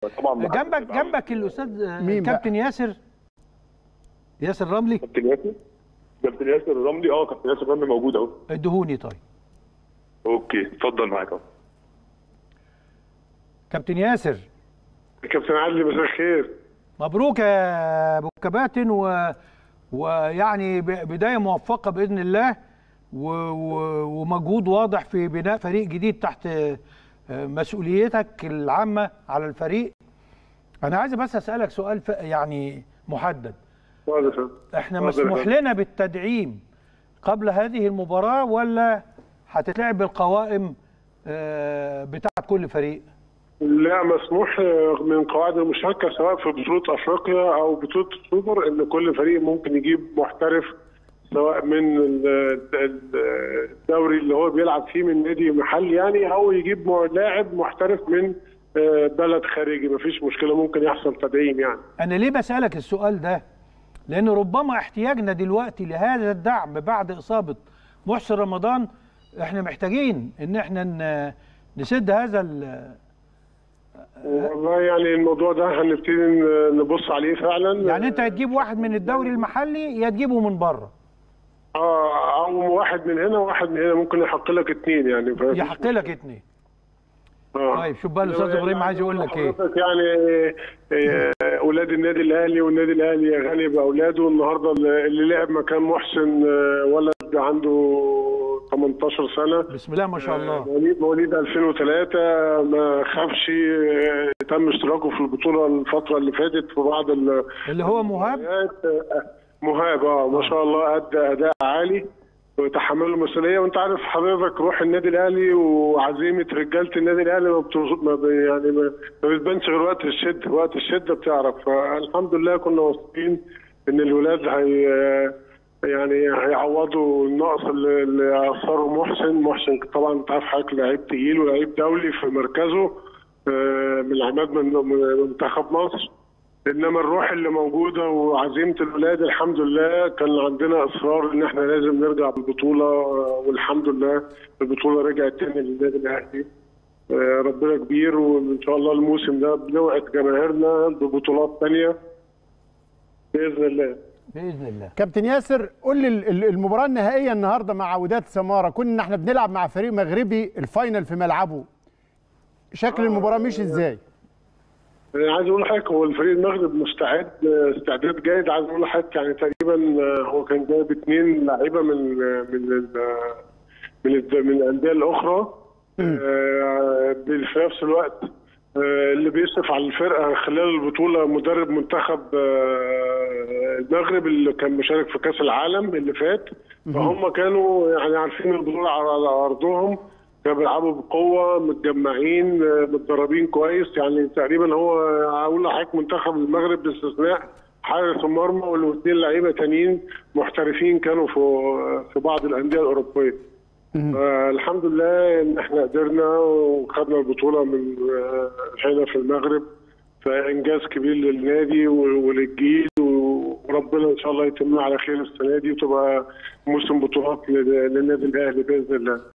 طبعا مع جنبك كابتن عمرو. جنبك الاستاذ آه، مين بقى؟ كابتن ياسر ياسر رملي كابتن ياسر كابتن ياسر الرملي اه كابتن ياسر الرملي موجود اهو ادهوني طيب اوكي اتفضل معاك اهو كابتن ياسر كابتن علي مساء الخير مبروك يا ابو كباتن و... ويعني ب- بدايه موفقه باذن الله و... و... ومجهود واضح في بناء فريق جديد تحت آه، مسؤوليتك العامه على الفريق انا عايز بس اسالك سؤال ف... يعني محدد اتفضل يا فندم. احنا اتفضل يا مسموح فندم. لنا بالتدعيم قبل هذه المباراه ولا هتتلعب بالقوائم آه، بتاعت كل فريق لا مسموح من قواعد المشاركه سواء في بطوله افريقيا او بطوله السوبر ان كل فريق ممكن يجيب محترف سواء من ال- ال- الدوري اللي هو بيلعب فيه من نادي محلي يعني او يجيب م- لاعب محترف من آه، بلد خارجي مفيش مشكله ممكن يحصل تدعيم يعني انا ليه بسالك السؤال ده لان ربما احتياجنا دلوقتي لهذا الدعم بعد اصابه محسن رمضان احنا محتاجين ان احنا ن- نسد هذا ال- والله يعني الموضوع ده هنبتدي ن- نبص عليه فعلا يعني انت هتجيب واحد من الدوري المحلي يا تجيبه من بره اه او واحد من هنا وواحد من هنا ممكن يحق لك اثنين يعني فمفيش يحق لك اتنين آه. طيب شوف بقى الاستاذ ابراهيم عايز يقول لك ايه حضرتك يعني آه، اولاد النادي الاهلي والنادي الاهلي غني باولاده النهارده اللي لعب مكان محسن آه، ولد عنده 18 سنه بسم الله ما شاء الله مواليد مواليد 2003 ما خافش آه، تم اشتراكه في البطوله الفتره اللي فاتت في بعض ال- اللي هو مهاب آه، مهاب اه ما شاء الله ادى اداء عالي وتحمل المسؤوليه وانت عارف حضرتك روح النادي الاهلي وعزيمه رجاله النادي الاهلي ما بتوص- ما ب- يعني ما ما بتبانش غير وقت الشده وقت الشده بتعرف فالحمد لله كنا واثقين ان الولاد هي يعني هيعوضوا النقص اللي اللي اثره محسن محسن طبعا انت عارف حضرتك لعيب تقيل ولعيب دولي في مركزه آه، من العماد من من منتخب مصر انما الروح اللي موجوده وعزيمه الولاد الحمد لله كان عندنا اصرار ان احنا لازم نرجع بالبطوله آه، والحمد لله البطوله رجعت تاني للنادي الاهلي آه، ربنا كبير وان شاء الله الموسم ده بنوعد جماهيرنا ببطولات تانيه باذن الله باذن الله كابتن ياسر قول لي ال- ال- المباراه النهائيه النهارده مع وداد سماره كنا احنا بنلعب مع فريق مغربي الفاينل في ملعبه شكل المباراه مش ازاي أنا عايز اقول لحضرتك هو الفريق المغرب مستعد آه، استعداد جيد عايز اقول لحضرتك يعني تقريبا آه، هو كان جايب اثنين لعيبه من آه، من ال- آه، من الد- من الانديه الاخرى آه، في نفس الوقت آه، اللي بيصرف على الفرقه خلال البطوله مدرب منتخب آه، المغرب اللي كان مشارك في كاس العالم اللي فات فهم كانوا يعني عارفين البطوله على على ارضهم كانوا بيلعبوا بقوه متجمعين آه، متدربين كويس يعني تقريبا هو اقول لحضرتك منتخب المغرب باستثناء حارس المرمى والاثنين لعيبه تانيين محترفين كانوا في في بعض الانديه الاوروبيه. آه الحمد لله ان احنا قدرنا وخدنا البطوله من آه، هنا في المغرب فانجاز كبير للنادي و- وللجيل وربنا ان شاء الله يتمها على خير السنه دي وتبقى موسم بطولات لل- للنادي الاهلي باذن الله.